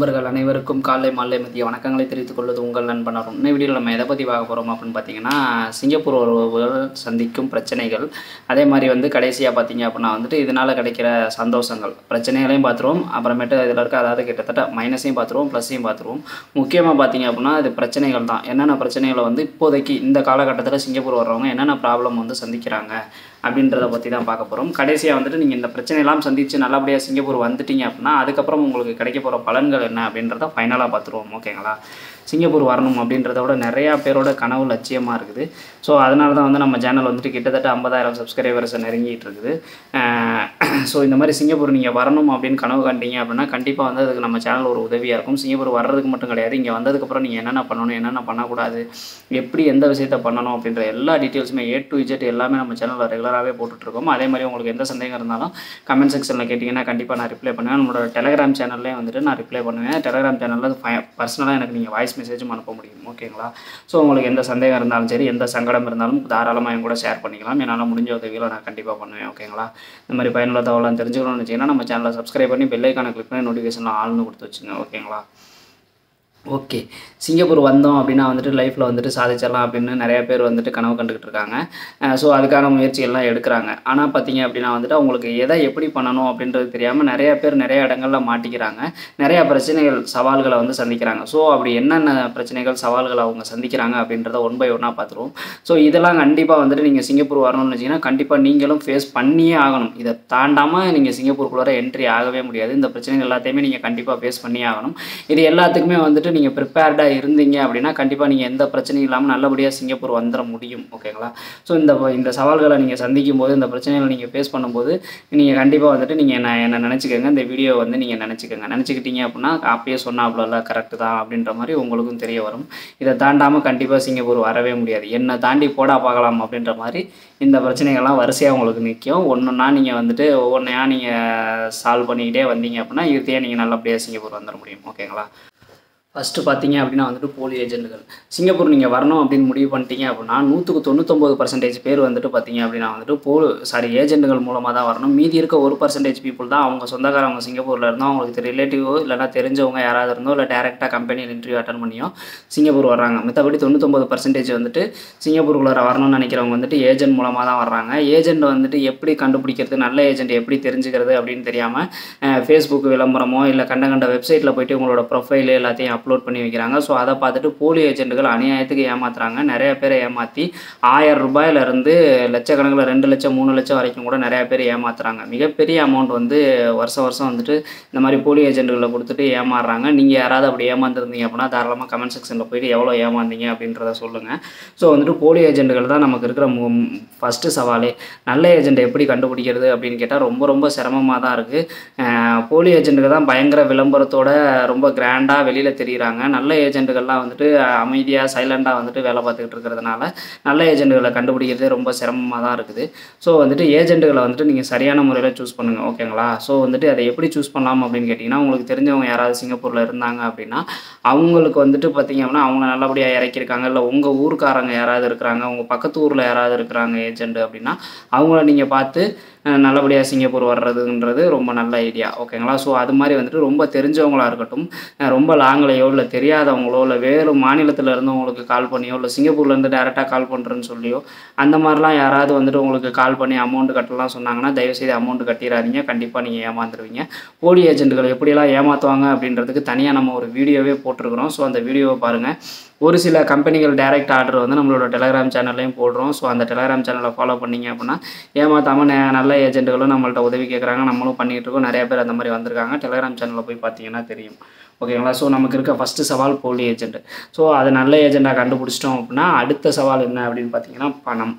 நண்பர்கள் அனைவருக்கும் காலை மாலை மதிய வணக்கங்களை தெரிவித்துக் கொள்வது உங்கள் நண்பன் அருண் இந்த வீடியோவில் நம்ம எதை பற்றி பார்க்க போகிறோம் அப்படின்னு பார்த்தீங்கன்னா சிங்கப்பூர் உறவுகள் சந்திக்கும் பிரச்சனைகள் அதே மாதிரி வந்து கடைசியாக பார்த்தீங்க அப்படின்னா வந்துட்டு இதனால் கிடைக்கிற சந்தோஷங்கள் பிரச்சனைகளையும் பார்த்துருவோம் அப்புறமேட்டு இதில் இருக்க அதாவது கிட்டத்தட்ட மைனஸையும் பார்த்துருவோம் ப்ளஸ்ஸையும் பார்த்துருவோம் முக்கியமாக பார்த்தீங்க அப்படின்னா இது பிரச்சனைகள் தான் என்னென்ன பிரச்சனைகளை வந்து இப்போதைக்கு இந்த காலகட்டத்தில் சிங்கப்பூர் வர்றவங்க என்னென்ன ப்ராப்ளம் வந்து சந்திக்கிறாங்க அப்படின்றத பற்றி தான் பார்க்க போகிறோம் கடைசியாக வந்துட்டு நீங்கள் இந்த பிரச்சனையெல்லாம் சந்தித்து நல்லபடியாக சிங்கப்பூர் வந்துட்டீங்க அப்படின்னா அதுக்கப்புறம் உங்களுக்கு கிடைக்க போகிற பலன்கள் என்ன அப்படின்றத ஃபைனலாக பார்த்துருவோம் ஓகேங்களா சிங்கப்பூர் வரணும் அப்படின்றத விட நிறையா பேரோட கனவு லட்சியமாக இருக்குது ஸோ அதனால தான் வந்து நம்ம சேனல் வந்துட்டு கிட்டத்தட்ட ஐம்பதாயிரம் சப்ஸ்கிரைபர்ஸை நெருங்கிட்டு இருக்குது ஸோ இந்த மாதிரி சிங்கப்பூர் நீங்கள் வரணும் அப்படின்னு கனவு கண்டீங்க அப்படின்னா கண்டிப்பாக வந்து அதுக்கு நம்ம சேனல் ஒரு உதவியாக இருக்கும் சிங்கப்பூர் வர்றதுக்கு மட்டும் கிடையாது இங்கே வந்ததுக்கப்புறம் நீங்கள் என்னென்ன பண்ணணும் என்னென்ன பண்ணக்கூடாது எப்படி எந்த விஷயத்த பண்ணணும் அப்படின்ற எல்லா டீட்டெயில்ஸுமே ஏ டு இஜெட் எல்லாமே நம்ம சேனலில் ரெகுலராகவே போட்டுட்ருக்கோம் அதே மாதிரி உங்களுக்கு எந்த சந்தேகம் இருந்தாலும் கமெண்ட் செக்ஷனில் கேட்டிங்கன்னா கண்டிப்பாக நான் ரிப்ளை பண்ணுவேன் நம்மளோட டெலகிராம் சேனல்லே வந்துட்டு நான் ரிப்ளை பண்ணுவேன் டெலகிராம் சேனலில் பர்சனலாக எனக்கு நீங்கள் வாய்ஸ் மெசேஜும் அனுப்ப முடியும் ஓகேங்களா ஸோ உங்களுக்கு எந்த சந்தேகம் இருந்தாலும் சரி எந்த சங்கடம் இருந்தாலும் தாராளமாக என் கூட ஷேர் பண்ணிக்கலாம் என்னால் முடிஞ்ச உதவிகளை நான் கண்டிப்பாக பண்ணுவேன் ஓகேங்களா இந்த மாதிரி பயனுள்ள தகவலாம் தெரிஞ்சுக்கணும்னு வச்சிங்கன்னா நம்ம சேனலை சப்ஸ்கிரைப் பண்ணி பெல்லைக்கான கிளிக் பண்ணி நோட்டிஃபிகேஷன் ஆள்னு கொடுத்து வச்சுங்க ஓகேங்களா ஓகே சிங்கப்பூர் வந்தோம் அப்படின்னா வந்துட்டு லைஃப்பில் வந்துட்டு சாதிச்சிடலாம் அப்படின்னு நிறைய பேர் வந்துட்டு கனவு கண்டுக்கிட்டு இருக்காங்க ஸோ அதுக்கான முயற்சிகள்லாம் எடுக்கிறாங்க ஆனால் பார்த்தீங்க அப்படின்னா வந்துட்டு அவங்களுக்கு எதை எப்படி பண்ணணும் அப்படின்றது தெரியாமல் நிறைய பேர் நிறைய இடங்களில் மாட்டிக்கிறாங்க நிறைய பிரச்சனைகள் சவால்களை வந்து சந்திக்கிறாங்க ஸோ அப்படி என்னென்ன பிரச்சனைகள் சவால்களை அவங்க சந்திக்கிறாங்க அப்படின்றத ஒன் பை ஒன்னாக பார்த்துருவோம் ஸோ இதெல்லாம் கண்டிப்பாக வந்துட்டு நீங்கள் சிங்கப்பூர் வரணும்னு வச்சிங்கன்னா கண்டிப்பாக நீங்களும் ஃபேஸ் பண்ணியே ஆகணும் இதை தாண்டாமல் நீங்கள் சிங்கப்பூருக்குள்ளார என்ட்ரி ஆகவே முடியாது இந்த பிரச்சனைகள் எல்லாத்தையுமே நீங்கள் கண்டிப்பாக ஃபேஸ் பண்ணியே ஆகணும் இது எல்லாத்துக்குமே வந்துட்டு நீங்கள் ப்ரிப்பேர்டாக இருந்தீங்க அப்படின்னா கண்டிப்பாக நீங்கள் எந்த பிரச்சனையும் இல்லாமல் நல்லபடியாக சிங்கப்பூர் வந்துட முடியும் ஓகேங்களா ஸோ இந்த இந்த சவால்களை நீங்கள் சந்திக்கும் போது இந்த பிரச்சனைகளை நீங்கள் ஃபேஸ் பண்ணும்போது நீங்கள் கண்டிப்பாக வந்துட்டு நீங்கள் என்ன என்ன நினச்சிக்கோங்க இந்த வீடியோ வந்து நீங்கள் நினச்சிக்கோங்க நினச்சிக்கிட்டீங்க அப்படின்னா அப்பயே சொன்னாப்புல கரெக்டு தான் அப்படின்ற மாதிரி உங்களுக்கும் தெரிய வரும் இதை தாண்டாமல் கண்டிப்பாக சிங்கப்பூர் வரவே முடியாது என்னை தாண்டி போடா பார்க்கலாம் அப்படின்ற மாதிரி இந்த பிரச்சனைகள்லாம் வரிசையாக உங்களுக்கு நிற்கும் ஒன்றுன்னா நீங்கள் வந்துட்டு ஒவ்வொன்றையாக நீங்கள் சால்வ் பண்ணிக்கிட்டே வந்தீங்க அப்படின்னா இதையே நீங்கள் நல்லபடியாக சிங்கப்பூர் வந்துட முடியும் ஓகேங்களா ஃபஸ்ட்டு பார்த்தீங்க அப்படின்னா வந்துட்டு போலி ஏஜென்ட்டுகள் சிங்கப்பூர் நீங்கள் வரணும் அப்படின்னு முடிவு பண்ணிட்டீங்க அப்படின்னா நூற்றுக்கு தொண்ணூத்தொம்பது பர்சன்டேஜ் பேர் வந்துட்டு பார்த்தீங்க அப்படின்னா வந்துட்டு போல் சாரி ஏஜென்ட்டுகள் மூலமாக தான் வரணும் மீதி இருக்க ஒரு பர்சன்டேஜ் பீப்புள் தான் அவங்க சொந்தக்காரவங்க சிங்கப்பூரில் இருந்தோ அவங்களுக்கு ரிலேட்டிவோ இல்லைனா தெரிஞ்சவங்க யாராவது இருந்தோ இல்லை டேரெக்டாக கம்பெனியில் இன்டர்வியூ அட்டன் பண்ணியோ சிங்கப்பூர் வர்றாங்க மற்றபடி தொண்ணூத்தொம்பது பர்சன்டேஜ் வந்துட்டு சிங்கப்பூருக்குள்ளே வரணும்னு நினைக்கிறவங்க வந்துட்டு ஏஜென்ட் மூலமாக தான் வர்றாங்க ஏஜென்ட் வந்துட்டு எப்படி கண்டுபிடிக்கிறது நல்ல ஏஜென்ட் எப்படி தெரிஞ்சுக்கிறது அப்படின்னு தெரியாமல் ஃபேஸ்புக் விளம்பரமோ இல்லை கண்ட கண்ட வெப்சைட்டில் போயிட்டு உங்களோட ப்ரொஃபைல் எல்லாத்தையும் அப்லோட் பண்ணி வைக்கிறாங்க ஸோ அதை பார்த்துட்டு போலி ஏஜென்ட்டுகள் அநியாயத்துக்கு ஏமாத்துறாங்க நிறைய பேரை ஏமாற்றி ஆயிரம் ரூபாயிலிருந்து லட்சக்கணக்கில் ரெண்டு லட்சம் மூணு லட்சம் வரைக்கும் கூட நிறைய பேர் ஏமாத்துறாங்க மிகப்பெரிய அமௌண்ட் வந்து வருஷம் வருஷம் வந்துட்டு இந்த மாதிரி போலி ஏஜென்ட்டுகளை கொடுத்துட்டு ஏமாறுறாங்க நீங்கள் யாராவது அப்படி ஏமாந்துருந்தீங்க அப்படின்னா தாராளமாக கமெண்ட் செக்ஷனில் போயிட்டு எவ்வளோ ஏமாந்தீங்க அப்படின்றத சொல்லுங்கள் ஸோ வந்துட்டு போலி ஏஜென்ட்டுகள் தான் நமக்கு இருக்கிற ஃபஸ்ட்டு சவாலே நல்ல ஏஜென்ட் எப்படி கண்டுபிடிக்கிறது அப்படின்னு கேட்டால் ரொம்ப ரொம்ப சிரமமாக தான் இருக்குது போலி ஏஜென்ட்டுக்கு தான் பயங்கர விளம்பரத்தோட ரொம்ப கிராண்டாக வெளியில் தெரியுறாங்க நல்ல ஏஜென்ட்டுகள்லாம் வந்துட்டு அமைதியாக சைலண்டாக வந்துட்டு வேலை பார்த்துக்கிட்டு இருக்கிறதுனால நல்ல ஏஜென்ட்டுகளை கண்டுபிடிக்கிறதே ரொம்ப சிரமமாக தான் இருக்குது ஸோ வந்துட்டு ஏஜென்ட்டுகளை வந்துட்டு நீங்கள் சரியான முறையில் சூஸ் பண்ணுங்கள் ஓகேங்களா ஸோ வந்துட்டு அதை எப்படி சூஸ் பண்ணலாம் அப்படின்னு கேட்டிங்கன்னா உங்களுக்கு தெரிஞ்சவங்க யாராவது சிங்கப்பூரில் இருந்தாங்க அப்படின்னா அவங்களுக்கு வந்துட்டு பார்த்தீங்க அப்படின்னா அவங்க நல்லபடியாக இறக்கியிருக்காங்க இல்லை உங்கள் ஊருக்காரங்க யாராவது இருக்கிறாங்க உங்கள் பக்கத்து ஊரில் யாராவது இருக்கிறாங்க ஏஜென்ட் அப்படின்னா அவங்கள நீங்கள் பார்த்து நல்லபடியாக சிங்கப்பூர் வர்றதுன்றது ரொம்ப நல்ல ஐடியா ஓகேங்களா ஸோ அது மாதிரி வந்துட்டு ரொம்ப தெரிஞ்சவங்களா இருக்கட்டும் ரொம்ப லாங்கிலையோ இல்லை தெரியாதவங்களோ இல்லை வேறு மாநிலத்தில் இருந்தவங்களுக்கு கால் பண்ணியோ இல்லை சிங்கப்பூர்லேருந்து டேரெக்டாக கால் பண்ணுறேன்னு சொல்லியோ அந்த மாதிரிலாம் யாராவது வந்துட்டு உங்களுக்கு கால் பண்ணி அமௌண்ட் கட்டலாம் சொன்னாங்கன்னா தயவுசெய்து அமௌண்ட் கட்டிடாதீங்க கண்டிப்பாக நீங்கள் ஏமாந்துருவீங்க போலி ஏஜென்ட்டுகள் எப்படியெல்லாம் ஏமாற்றுவாங்க அப்படின்றதுக்கு தனியாக நம்ம ஒரு வீடியோவே போட்டிருக்கிறோம் ஸோ அந்த வீடியோவை பாருங்கள் ஒரு சில கம்பெனிகள் டைரக்ட் ஆர்டர் வந்து நம்மளோட டெலகிராம் சேனல்லையும் போடுறோம் ஸோ அந்த டெலகிராம் சேனலை ஃபாலோ பண்ணிங்க அப்படின்னா ஏமாத்தாமல் நல்ல ஏஜென்ட்டுகளும் நம்மள்ட்ட உதவி கேட்குறாங்க நம்மளும் பண்ணிகிட்டு இருக்கோம் நிறைய பேர் அந்த மாதிரி வந்திருக்காங்க டெலகிராம் சேனலில் போய் பார்த்தீங்கன்னா தெரியும் ஓகேங்களா ஸோ நமக்கு இருக்க ஃபஸ்ட்டு சவால் போலி ஏஜென்ட் ஸோ அது நல்ல ஏஜெண்டாக கண்டுபிடிச்சிட்டோம் அப்படின்னா அடுத்த சவால் என்ன அப்படின்னு பார்த்தீங்கன்னா பணம்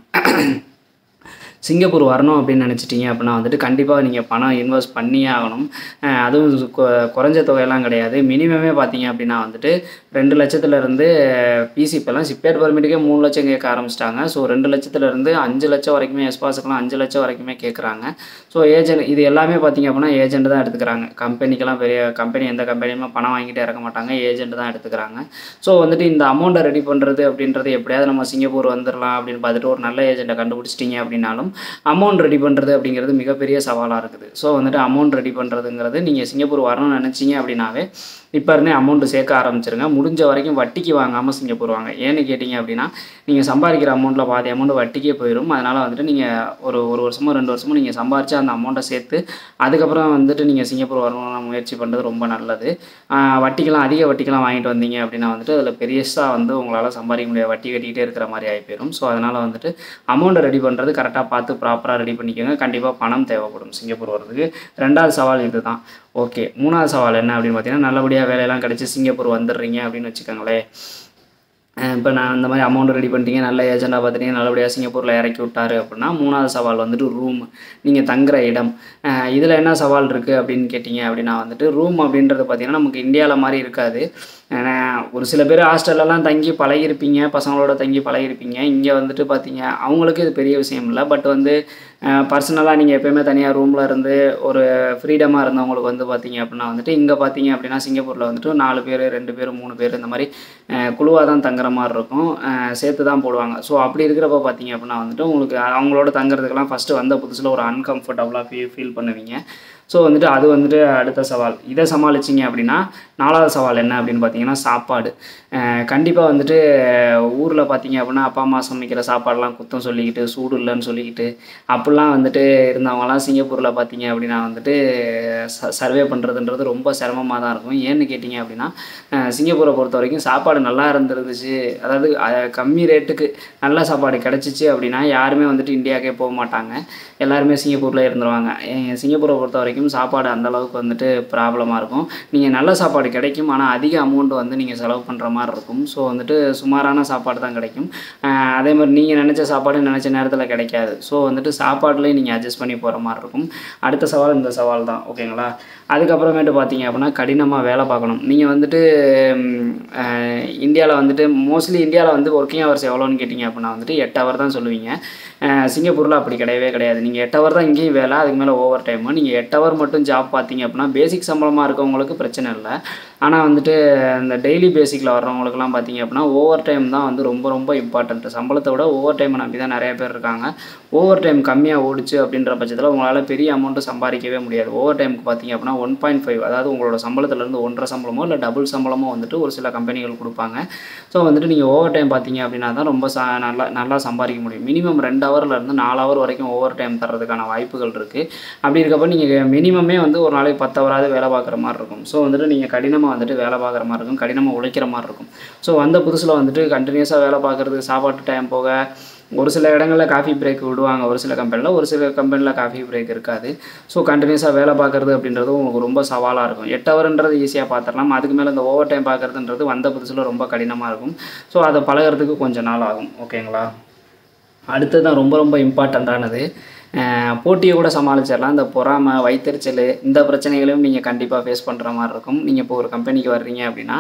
சிங்கப்பூர் வரணும் அப்படின்னு நினச்சிட்டிங்க அப்படின்னா வந்துட்டு கண்டிப்பாக நீங்கள் பணம் இன்வெஸ்ட் பண்ணியே ஆகணும் அதுவும் கொ குறைஞ்ச தொகையெல்லாம் கிடையாது மினிமமே பார்த்தீங்க அப்படின்னா வந்துட்டு ரெண்டு லட்சத்துலேருந்து பிசி இப்போல்லாம் சிப்பேட் பர்மிட்டுக்கே மூணு லட்சம் கேட்க ஆரம்பிச்சிட்டாங்க ஸோ ரெண்டு லட்சத்துலேருந்து அஞ்சு லட்சம் வரைக்குமே எஸ்பாஸுக்கெலாம் அஞ்சு லட்சம் வரைக்குமே கேட்குறாங்க ஸோ ஏஜென்ட் இது எல்லாமே பார்த்தீங்க அப்படின்னா ஏஜென்ட் தான் எடுத்துக்கிறாங்க கம்பெனிக்கெல்லாம் பெரிய கம்பெனி எந்த கம்பெனியுமே பணம் வாங்கிட்டு இறக்க மாட்டாங்க ஏஜென்ட் தான் எடுத்துக்கிறாங்க ஸோ வந்துட்டு இந்த அமௌண்ட்டை ரெடி பண்ணுறது அப்படின்றது எப்படியாவது நம்ம சிங்கப்பூர் வந்துடலாம் அப்படின்னு பார்த்துட்டு ஒரு நல்ல ஏஜென்ட்டை கண்டுபிடிச்சிட்டிங்க அப்படின்னாலும் அமௌண்ட் ரெடி பண்ணுறது அப்படிங்கிறது மிகப்பெரிய சவாலாக இருக்குது ஸோ வந்துட்டு அமௌண்ட் ரெடி பண்ணுறதுங்கிறது நீங்கள் சிங்கப்பூர் வரணும்னு நினச்சிங்க அப்படின்னாவே இப்போ இருந்தே அமௌண்ட்டு சேர்க்க ஆரம்பிச்சிருங்க முடிஞ்ச வரைக்கும் வட்டிக்கு வாங்காமல் சிங்கப்பூர் வாங்க ஏன்னு கேட்டிங்க அப்படின்னா நீங்கள் சம்பாதிக்கிற அமௌண்ட்டில் பாதி அமௌண்ட் வட்டிக்கே போயிடும் அதனால் வந்துட்டு நீங்கள் ஒரு ஒரு வருஷமோ ரெண்டு வருஷமோ நீங்கள் சம்பாரித்து அந்த அமௌண்ட்டை சேர்த்து அதுக்கப்புறம் வந்துட்டு நீங்கள் சிங்கப்பூர் வரணும்னு முயற்சி பண்ணுறது ரொம்ப நல்லது ஆஹ் வட்டிக்கெல்லாம் அதிக வட்டிக்கெல்லாம் வாங்கிட்டு வந்தீங்க அப்படின்னா வந்துட்டு அதில் பெருசாக வந்து உங்களால் சம்பாதிக்க முடியாது வட்டி கட்டிக்கிட்டே இருக்கிற மாதிரி ஆகி போயிடும் ஸோ அதனால் வந்துட்டு அமௌண்ட்டை ரெடி பண்ணுறது கரெக்டாக பார்த்து ப்ராப்பராக ரெடி பண்ணிக்கோங்க கண்டிப்பாக பணம் தேவைப்படும் சிங்கப்பூர் வரதுக்கு ரெண்டாவது சவால் இதுதான் ஓகே மூணாவது சவால் என்ன அப்படின்னு பார்த்தீங்கன்னா நல்லபடியாக வேலையெல்லாம் கிடச்சி சிங்கப்பூர் வந்துடுறீங்க அப்படின்னு வச்சுக்கோங்களேன் இப்போ நான் இந்த மாதிரி அமௌண்ட் ரெடி பண்ணிட்டீங்க நல்ல ஏஜெண்டாக பார்த்துட்டீங்க நல்லபடியாக சிங்கப்பூரில் இறக்கி விட்டாரு அப்படின்னா மூணாவது சவால் வந்துட்டு ரூம் நீங்கள் தங்குற இடம் இதில் என்ன சவால் இருக்குது அப்படின்னு கேட்டிங்க அப்படின்னா வந்துட்டு ரூம் அப்படின்றது பார்த்திங்கன்னா நமக்கு இந்தியாவில் மாதிரி இருக்காது ஏன்னா, ஒரு சில பேர் ஹாஸ்டல்லலாம் தங்கி பழகிருப்பீங்க பசங்களோட தங்கி பழகிருப்பீங்க இங்கே வந்துட்டு பார்த்தீங்க அவங்களுக்கு இது பெரிய விஷயம் இல்லை பட் வந்து பர்சனலாக நீங்கள் எப்பயுமே தனியாக ரூமில் இருந்து ஒரு ஃப்ரீடமாக இருந்தவங்களுக்கு வந்து பார்த்தீங்க அப்படின்னா வந்துட்டு இங்கே பார்த்தீங்க அப்படின்னா சிங்கப்பூரில் வந்துட்டு நாலு பேர் ரெண்டு பேர் மூணு பேர் இந்த மாதிரி குழுவாக தான் தங்குற மாதிரி இருக்கும் அஹ் சேர்த்து தான் போடுவாங்க ஸோ அப்படி இருக்கிறப்ப பார்த்தீங்க அப்படின்னா வந்துட்டு உங்களுக்கு அவங்களோட தங்குறதுக்கெல்லாம் ஃபஸ்ட்டு வந்த புதுசில் ஒரு அன்கம்ஃபர்டபுளாக ஃபீல் ஃபீல் பண்ணுவீங்க ஸோ வந்துட்டு அது வந்துட்டு அடுத்த சவால் இதை சமாளிச்சிங்க அப்படின்னா நாலாவது சவால் என்ன அப்படின்னு பார்த்தீங்கன்னா சாப்பாடு கண்டிப்பாக வந்துட்டு ஊரில் பார்த்தீங்க அப்படின்னா அப்பா அம்மா சமைக்கிற சாப்பாடெல்லாம் குத்தம் சொல்லிக்கிட்டு சூடு இல்லைன்னு சொல்லிக்கிட்டு அப்படிலாம் வந்துட்டு இருந்தவங்கலாம் சிங்கப்பூரில் பார்த்தீங்க அப்படின்னா வந்துட்டு ச சர்வே பண்ணுறதுன்றது ரொம்ப சிரமமாக தான் இருக்கும் ஏன்னு கேட்டிங்க அப்படின்னா அஹ் சிங்கப்பூரை பொறுத்த வரைக்கும் சாப்பாடு நல்லா இருந்துருந்துச்சு அதாவது அஹ் கம்மி ரேட்டுக்கு நல்ல சாப்பாடு கிடச்சிச்சு அப்படின்னா யாருமே வந்துட்டு இந்தியாவுக்கே போக மாட்டாங்க எல்லாருமே சிங்கப்பூரில் இருந்துருவாங்க எ- சிங்கப்பூரை பொறுத்த வரைக்கும் சாப்பாடு அந்த அளவுக்கு வந்துட்டு ப்ராப்ளமாக இருக்கும் நீங்கள் நல்ல சாப்பாடு கிடைக்கும் ஆனால் அதிக அமௌண்ட் வந்து நீங்கள் செலவு பண்ணுற மாதிரி இருக்கும் ஸோ வந்துட்டு சுமாரான சாப்பாடு தான் கிடைக்கும் அஹ் அதே மாதிரி நீங்கள் நினச்ச சாப்பாடு நினச்ச நேரத்தில் கிடைக்காது ஸோ வந்துட்டு சாப்பாடுலேயும் நீங்கள் அட்ஜஸ்ட் பண்ணி போகிற மாதிரி இருக்கும் அடுத்த சவால் இந்த சவால் தான் ஓகேங்களா அதுக்கப்புறமேட்டு பார்த்தீங்க அப்படின்னா கடினமாக வேலை பார்க்கணும் நீங்கள் வந்துட்டு இந்தியாவில் வந்துட்டு மோஸ்ட்லி இந்தியாவில் வந்து ஒர்க்கிங் ஹவர்ஸ் எவ்வளோன்னு கேட்டிங்க அப்படின்னா வந்துட்டு எட்டு ஹவர் தான் சொல்லுவீங்க அஹ் சிங்கப்பூரில் அப்படி கிடையவே கிடையாது நீங்கள் எட்டு ஹவர் தான் இங்கேயும் வேலை அதுக்கு மேலே ஓவர் டைமு நீங்கள் எட்டு ஹவர் மட்டும் ஜாப் பார்த்தீங்க அப்படின்னா பேசிக் சம்பளமாக இருக்கவங்களுக்கு பிரச்சனை இல்லை ஆனால் வந்துட்டு இந்த டெய்லி பேசிக்கில் வர்றவங்களுக்குலாம் பார்த்தீங்க அப்படின்னா ஓவர் டைம் தான் வந்து ரொம்ப ரொம்ப இம்பார்ட்டன்ட் சம்பளத்தை விட ஓவர் டைமை நம்பி தான் நிறைய பேர் இருக்காங்க ஓவர் டைம் கம்மியாக ஓடிச்சு அப்படின்ற பட்சத்தில் உங்களால் பெரிய அமௌண்ட்டு சம்பாதிக்கவே முடியாது ஓவர் டைமுக்கு பார்த்தீங்க அப்படின்னா ஒன் பாயிண்ட் ஃபைவ் அதாவது உங்களோட சம்பளத்துலேருந்து ஒன்றரை சம்பளமோ இல்லை டபுள் சம்பளமோ வந்துட்டு ஒரு சில கம்பெனிகள் கொடுப்பாங்க ஸோ வந்துட்டு நீங்கள் ஓவர் டைம் பார்த்தீங்க அப்படின்னா தான் ரொம்ப ச நல்லா நல்லா சம்பாதிக்க முடியும் மினிமம் ரெண்டு ஹவர்ல இருந்து நாலு ஹவர் வரைக்கும் ஓவர் டைம் தர்றதுக்கான வாய்ப்புகள் இருக்குது அப்படி இருக்கப்ப நீங்கள் மினிமமே வந்து ஒரு நாளைக்கு பத்து ஹவராவது வேலை பார்க்குற மாதிரி இருக்கும் ஸோ வந்துட்டு நீங்கள் கடினமாக வந்துட்டு வேலை பார்க்குற மாதிரி இருக்கும் கடினமாக உழைக்கிற மாதிரி இருக்கும் ஸோ வந்த புதுசில் வந்துட்டு கண்டினியூஸாக வேலை பார்க்குறது சாப்பாட்டு டைம் போக ஒரு சில இடங்களில் காஃபி பிரேக் விடுவாங்க ஒரு சில கம்பெனியில் ஒரு சில கம்பெனியில் காஃபி பிரேக் இருக்காது ஸோ கண்டினியூஸாக வேலை பார்க்குறது அப்படின்றது உங்களுக்கு ரொம்ப சவாலாக இருக்கும் எட்டு ஹவர்ன்றது ஈஸியாக பார்த்துடலாம் அதுக்கு மேலே இந்த ஓவர் டைம் பார்க்குறதுன்றது வந்த புதுசில் ரொம்ப கடினமாக இருக்கும் ஸோ அதை பழகுறதுக்கு கொஞ்சம் நாள் ஆகும் ஓகேங்களா அடுத்தது தான் ரொம்ப ரொம்ப இம்பார்ட்டண்ட்டானது போட்டியை கூட சமாளிச்சிடலாம் இந்த பொறாமை வைத்தறிச்சல் இந்த பிரச்சனைகளையும் நீங்கள் கண்டிப்பாக ஃபேஸ் பண்ணுற மாதிரி இருக்கும் நீங்கள் இப்போ ஒரு கம்பெனிக்கு வர்றீங்க அப்படின்னா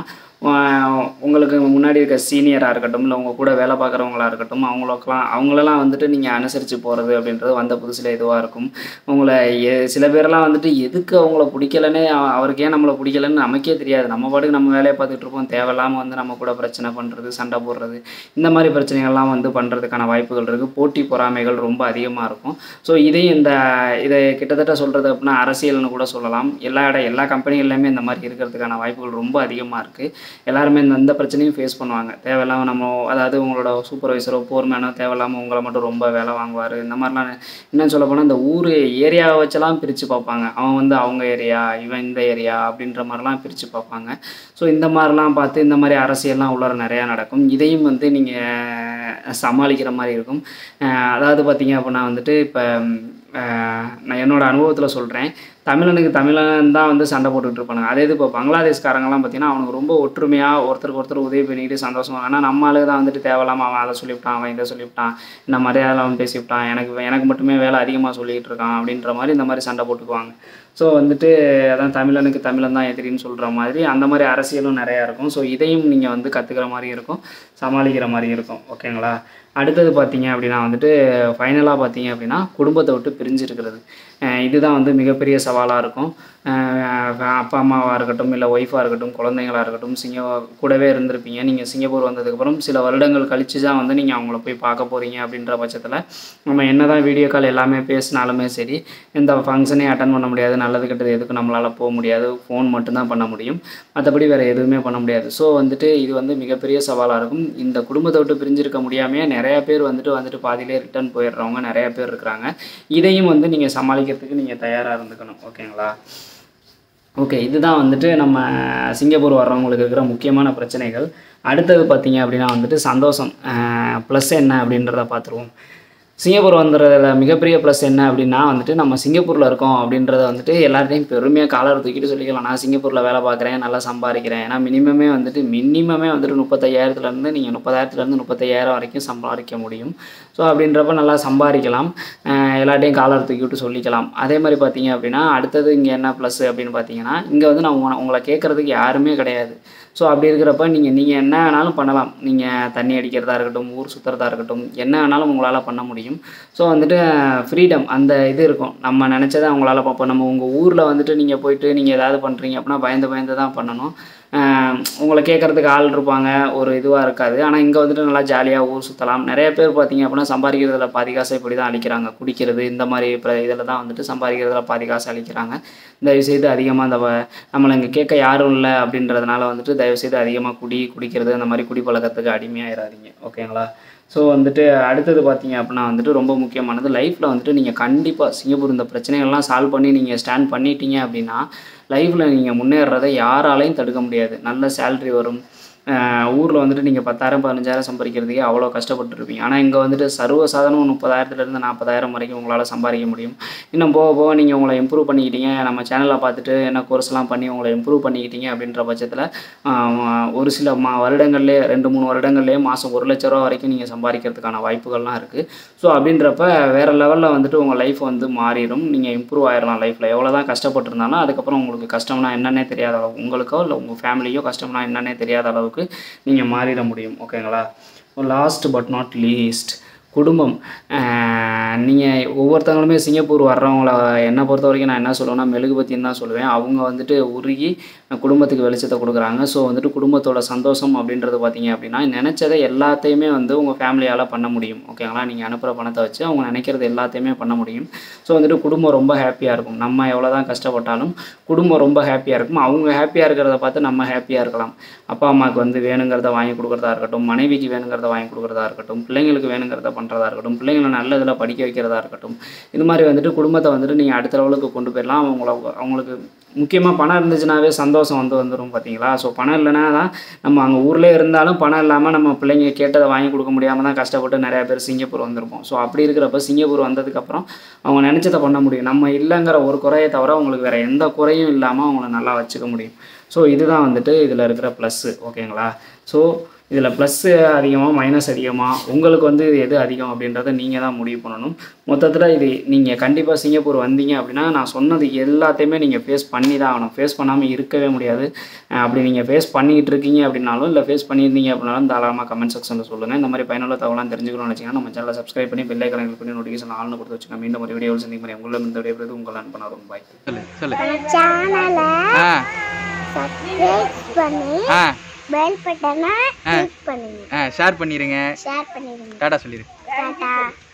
ஆஹ் உங்களுக்கு முன்னாடி இருக்க சீனியராக இருக்கட்டும் இல்லை உங்கள் கூட வேலை பார்க்குறவங்களா இருக்கட்டும் அவங்களுக்கெல்லாம் அவங்களெல்லாம் வந்துட்டு நீங்கள் அனுசரித்து போகிறது அப்படின்றது வந்த புதுசில் இதுவாக இருக்கும் உங்களை எ- சில பேரெல்லாம் வந்துட்டு எதுக்கு அவங்கள பிடிக்கலன்னு அவ- அவருக்கு ஏன் நம்மளை பிடிக்கலன்னு நமக்கே தெரியாது நம்ம பாட்டுக்கு நம்ம வேலையை பார்த்துட்டு இருப்போம் தேவையில்லாமல் வந்து நம்ம கூட பிரச்சனை பண்ணுறது சண்டை போடுறது இந்த மாதிரி பிரச்சனைகள்லாம் வந்து பண்ணுறதுக்கான வாய்ப்புகள் இருக்குது போட்டி பொறாமைகள் ரொம்ப அதிகமாக இருக்கும் ஸோ இதையும் இந்த இதை கிட்டத்தட்ட சொல்கிறது அப்படின்னா அரசியல்னு கூட சொல்லலாம் எல்லா இட எல்லா கம்பெனிகள்லையுமே இந்த மாதிரி இருக்கிறதுக்கான வாய்ப்புகள் ரொம்ப அதிகமாக இருக்குது எல்லாருமே இந்த இந்த பிரச்சனையும் ஃபேஸ் பண்ணுவாங்க தேவையில்லாமல் நம்ம அதாவது உங்களோட சூப்பர்வைசரோ போர்மேனோ தேவையில்லாமல் உங்களை மட்டும் ரொம்ப வேலை வாங்குவார் இந்த மாதிரிலாம் இன்னும் சொல்ல போனால் இந்த ஊர் ஏரியாவை வச்செல்லாம் பிரித்து பார்ப்பாங்க அவன் வந்து அவங்க ஏரியா இவன் இந்த ஏரியா அப்படின்ற மாதிரிலாம் பிரித்து பார்ப்பாங்க ஸோ இந்த மாதிரிலாம் பார்த்து இந்த மாதிரி அரசியல்லாம் உள்ளார நிறையா நடக்கும் இதையும் வந்து நீங்கள் சமாளிக்கிற மாதிரி இருக்கும் அஹ் அதாவது பார்த்தீங்க அப்படின்னா வந்துட்டு இப்போ நான் என்னோட அனுபவத்தில் சொல்கிறேன் தமிழனுக்கு தமிழன் தான் வந்து சண்டை போட்டுக்கிட்டு இருப்பானுங்க அதே இது இப்போ பங்களாதேஷ்காரங்கலாம் பார்த்தீங்கன்னா அவனுக்கு ரொம்ப ஒற்றுமையாக ஒருத்தருக்கு ஒருத்தர் உதவி பண்ணிட்டு சந்தோஷமா ஆனால் நம்ம ஆளுங்க தான் வந்துட்டு தேவையில்லாமல் அவன் அதை சொல்லிவிட்டான் அவன் இதை சொல்லிவிட்டான் இந்த மரியாதை அவன் பேசிவிட்டான் எனக்கு எனக்கு மட்டுமே வேலை அதிகமாக சொல்லிக்கிட்டு இருக்கான் அப்படின்ற மாதிரி இந்த மாதிரி சண்டை போட்டுக்குவாங்க ஸோ வந்துட்டு அதான் தமிழனுக்கு தமிழன் தான் எதிரின்னு சொல்கிற மாதிரி அந்த மாதிரி அரசியலும் நிறையா இருக்கும் ஸோ இதையும் நீங்கள் வந்து கற்றுக்கிற மாதிரி இருக்கும் சமாளிக்கிற மாதிரி இருக்கும் ஓகேங்களா அடுத்தது பார்த்தீங்க அப்படின்னா வந்துட்டு ஃபைனலாக பார்த்தீங்க அப்படின்னா குடும்பத்தை விட்டு பிரிஞ்சு இருக்கிறது அஹ் இதுதான் வந்து மிகப்பெரிய சவாலாக இருக்கும் அஹ் அப்பா அம்மாவாக இருக்கட்டும் இல்லை ஒய்ஃபாக இருக்கட்டும் குழந்தைங்களாக இருக்கட்டும் சிங்க கூடவே இருந்திருப்பீங்க நீங்கள் சிங்கப்பூர் வந்ததுக்கப்புறம் சில வருடங்கள் கழித்து தான் வந்து நீங்கள் அவங்கள போய் பார்க்க போகிறீங்க அப்படின்ற பட்சத்தில் நம்ம என்ன தான் வீடியோ கால் எல்லாமே பேசினாலுமே சரி எந்த ஃபங்க்ஷனையும் அட்டன் பண்ண முடியாது நல்லது கெட்டது எதுக்கும் நம்மளால் போக முடியாது ஃபோன் மட்டும்தான் பண்ண முடியும் மற்றபடி வேறு எதுவுமே பண்ண முடியாது ஸோ வந்துட்டு இது வந்து மிகப்பெரிய சவாலாக இருக்கும் இந்த குடும்பத்தை விட்டு பிரிஞ்சிருக்க முடியாமையே நிறையா பேர் வந்துட்டு வந்துட்டு பாதியிலே ரிட்டர்ன் போயிடுறவங்க நிறையா பேர் இருக்கிறாங்க இதையும் வந்து நீங்கள் சமாளிக்கிறதுக்கு நீங்கள் தயாராக இருந்துக்கணும் ஓகேங்களா ஓகே இதுதான் வந்துட்டு நம்ம சிங்கப்பூர் வர்றவங்களுக்கு இருக்கிற முக்கியமான பிரச்சனைகள் அடுத்தது பார்த்தீங்க அப்படின்னா வந்துட்டு சந்தோஷம் ப்ளஸ் என்ன அப்படின்றத பார்த்துருவோம் சிங்கப்பூர் வந்துடுறதுல மிகப்பெரிய ப்ளஸ் என்ன அப்படின்னா வந்துட்டு நம்ம சிங்கப்பூரில் இருக்கோம் அப்படின்றத வந்துட்டு எல்லார்ட்டையும் பெருமையாக காலர் தூக்கிட்டு சொல்லிக்கலாம் நான் சிங்கப்பூரில் வேலை பார்க்குறேன் நல்லா சம்பாதிக்கிறேன் ஏன்னா மினிமமே வந்துட்டு மினிமமே வந்துட்டு முப்பத்தையாயிரத்துலேருந்து நீங்கள் முப்பதாயிரத்துலேருந்து முப்பத்தையாயிரம் வரைக்கும் சம்பாதிக்க முடியும் ஸோ அப்படின்றப்ப நல்லா சம்பாதிக்கலாம் அஹ் எல்லார்ட்டையும் காலர் தூக்கி விட்டு சொல்லிக்கலாம் அதே மாதிரி பார்த்தீங்க அப்படின்னா அடுத்தது இங்கே என்ன ப்ளஸ் அப்படின்னு பார்த்தீங்கன்னா இங்கே வந்து நான் உங்களை- உங்களை கேட்குறதுக்கு யாருமே கிடையாது ஸோ அப்படி இருக்கிறப்ப நீங்கள் நீங்கள் என்ன வேணாலும் பண்ணலாம் நீங்கள் தண்ணி அடிக்கிறதா இருக்கட்டும் ஊர் சுற்றுறதா இருக்கட்டும் என்ன வேணாலும் உங்களால் பண்ண முடியும் ஸோ வந்துட்டு ஃப்ரீடம் அந்த இது இருக்கும் நம்ம நினச்சதை அவங்களால பார்ப்போம் நம்ம உங்கள் ஊரில் வந்துட்டு நீங்கள் போயிட்டு நீங்கள் ஏதாவது பண்ணுறீங்க அப்படின்னா பயந்து பயந்து தான் பண்ணணும் ஆஹ் உங்களை கேட்குறதுக்கு ஆள் இருப்பாங்க ஒரு இதுவாக இருக்காது ஆனால் இங்கே வந்துட்டு நல்லா ஜாலியாக ஊர் சுற்றலாம் நிறைய பேர் பார்த்தீங்க அப்படின்னா சம்பாதிக்கிறதுல பாதி காசை இப்படி தான் அழிக்கிறாங்க குடிக்கிறது இந்த மாதிரி இதில் தான் வந்துட்டு சம்பாதிக்கிறதுல பாதி காசு அழிக்கிறாங்க தயவுசெய்து அதிகமாக அந்த வ- நம்மளை இங்கே கேட்க யாரும் இல்லை அப்படின்றதுனால வந்துட்டு தயவுசெய்து அதிகமாக குடி குடிக்கிறது அந்த மாதிரி குடிப்பழக்கத்துக்கு அடிமையாயிடாதீங்க ஓகேங்களா ஸோ வந்துட்டு அடுத்தது பார்த்தீங்க அப்படின்னா வந்துட்டு ரொம்ப முக்கியமானது லைஃப்பில் வந்துட்டு நீங்கள் கண்டிப்பாக சிங்கப்பூர் இந்த பிரச்சனைகள்லாம் சால்வ் பண்ணி நீங்கள் ஸ்டாண்ட் பண்ணிட்டீங்க அப்படின்னா லைஃப்பில் நீங்கள் முன்னேறதை யாராலையும் தடுக்க முடியாது நல்ல சேல்ரி வரும் ஊரில் வந்துட்டு நீங்கள் பத்தாயிரம் பதினஞ்சாயிரம் சம்பாதிக்கிறதுக்கே அவ்வளோ கஷ்டப்பட்டுருப்பீங்க ஆனால் இங்கே வந்துட்டு சர்வசாதாரணம் முப்பதாயிரத்துலேருந்து நாற்பதாயிரம் வரைக்கும் உங்களால் சம்பாதிக்க முடியும் இன்னும் போக போக நீங்கள் உங்களை இம்ப்ரூவ் பண்ணிக்கிட்டீங்க நம்ம சேனலை பார்த்துட்டு என்ன கோர்ஸ்லாம் பண்ணி உங்களை இம்ப்ரூவ் பண்ணிக்கிட்டீங்க அப்படின்ற பட்சத்தில் ஒரு சில மா வருடங்கள்லேயே ரெண்டு மூணு வருடங்கள்லேயே மாதம் ஒரு லட்ச ரூபா வரைக்கும் நீங்கள் சம்பாதிக்கிறதுக்கான வாய்ப்புகள்லாம் இருக்குது ஸோ அப்படின்றப்ப வேறு லெவலில் வந்துட்டு உங்கள் லைஃப் வந்து மாறிடும் நீங்கள் இம்ப்ரூவ் ஆயிடலாம் லைஃப்பில் எவ்வளோ தான் கஷ்டப்பட்டிருந்தாலும் அதுக்கப்புறம் உங்களுக்கு கஷ்டம்னா என்னன்னே தெரியாத அளவு உங்களுக்கோ இல்லை உங்கள் ஃபேமிலியோ கஷ்டம்னா என்னன்னே தெரியாத அளவுக்கு நீங்கள் மாறிட முடியும் ஓகேங்களா லாஸ்ட் பட் நாட் லீஸ்ட் குடும்பம் நீங்கள் ஒவ்வொருத்தவங்களுமே சிங்கப்பூர் வர்றவங்கள என்னை பொறுத்த வரைக்கும் நான் என்ன சொல்லுவேன்னா மெழுகுபத்தின்னு தான் சொல்லுவேன் அவங்க வந்துட்டு உருகி குடும்பத்துக்கு வெளிச்சத்தை கொடுக்குறாங்க ஸோ வந்துட்டு குடும்பத்தோட சந்தோஷம் அப்படின்றது பார்த்தீங்க அப்படின்னா நினச்சதை எல்லாத்தையுமே வந்து உங்கள் ஃபேமிலியால் பண்ண முடியும் ஓகேங்களா நீங்கள் அனுப்புகிற பணத்தை வச்சு அவங்க நினைக்கிறது எல்லாத்தையுமே பண்ண முடியும் ஸோ வந்துட்டு குடும்பம் ரொம்ப ஹாப்பியாக இருக்கும் நம்ம எவ்வளோ தான் கஷ்டப்பட்டாலும் குடும்பம் ரொம்ப ஹாப்பியாக இருக்கும் அவங்க ஹாப்பியாக இருக்கிறத பார்த்து நம்ம ஹாப்பியாக இருக்கலாம் அப்பா அம்மாவுக்கு வந்து வேணுங்கிறத வாங்கி கொடுக்குறதா இருக்கட்டும் மனைவிக்கு வேணுங்கிறத வாங்கி கொடுக்குறதா இருக்கட்டும் பிள்ளைங்களுக்கு வேணுங்கிறத பண்ணுறதா இருக்கட்டும் பிள்ளைங்களை நல்ல இதில் படிக்க வைக்கிறதா இருக்கட்டும் இது மாதிரி வந்துட்டு குடும்பத்தை வந்துட்டு நீங்கள் அடுத்த லெவலுக்கு கொண்டு போயிடலாம் அவங்கள அவங்களுக்கு முக்கியமாக பணம் இருந்துச்சுனாவே சந்தோஷம் வந்து வந்துடும் பார்த்தீங்களா ஸோ பணம் இல்லைனா தான் நம்ம அங்கே ஊர்லேயே இருந்தாலும் பணம் இல்லாமல் நம்ம பிள்ளைங்க கேட்டதை வாங்கி கொடுக்க முடியாமல் தான் கஷ்டப்பட்டு நிறையா பேர் சிங்கப்பூர் வந்திருப்போம் ஸோ அப்படி இருக்கிறப்ப சிங்கப்பூர் வந்ததுக்கப்புறம் அவங்க நினச்சதை பண்ண முடியும் நம்ம இல்லைங்கிற ஒரு குறையை தவிர அவங்களுக்கு வேறு எந்த குறையும் இல்லாமல் அவங்கள நல்லா வச்சுக்க முடியும் ஸோ இதுதான் வந்துட்டு இதில் இருக்கிற ப்ளஸ்ஸு ஓகேங்களா ஸோ இதில் ப்ளஸ்ஸு அதிகமாக மைனஸ் அதிகமாக உங்களுக்கு வந்து இது எது அதிகம் அப்படின்றத நீங்கள் தான் முடிவு பண்ணணும் மொத்தத்தில் இது நீங்கள் கண்டிப்பாக சிங்கப்பூர் வந்தீங்க அப்படின்னா நான் சொன்னது எல்லாத்தையுமே நீங்கள் ஃபேஸ் பண்ணி தான் ஆகணும் ஃபேஸ் பண்ணாமல் இருக்கவே முடியாது அஹ் அப்படி நீங்கள் ஃபேஸ் பண்ணிக்கிட்டு இருக்கீங்க அப்படின்னாலும் இல்லை ஃபேஸ் பண்ணியிருந்தீங்க அப்படின்னாலும் தாராளமாக கமெண்ட் செக்ஷனில் சொல்லுங்கள் இந்த மாதிரி பயனுள்ள தகவலாம் தெரிஞ்சுக்கணும்னு நினச்சிங்கன்னா நம்ம சேனலை சப்ஸ்கிரைப் பண்ணி பெல்லை கலெக்ட் பண்ணி நோட்டிஃபிகேஷன் ஆள்னு கொடுத்து வச்சுக்கோங்க மீண்டும் ஒரு வீடியோவில் சந்திக்கும் முறை உங்களிடம் இந்த விடைபெறுவது உங்கள் அன்பன் அருண் பாய் சொல்லு சொல்லு சேனலை ஆ சப்ஸ்கிரைப் பண்ணி ஆ பெல் பட்டனை கிளிக் பண்ணுங்க ஆ ஷேர் பண்ணிடுங்க ஷேர் பண்ணிடுங்க டாடா சொல்லிடு டாடா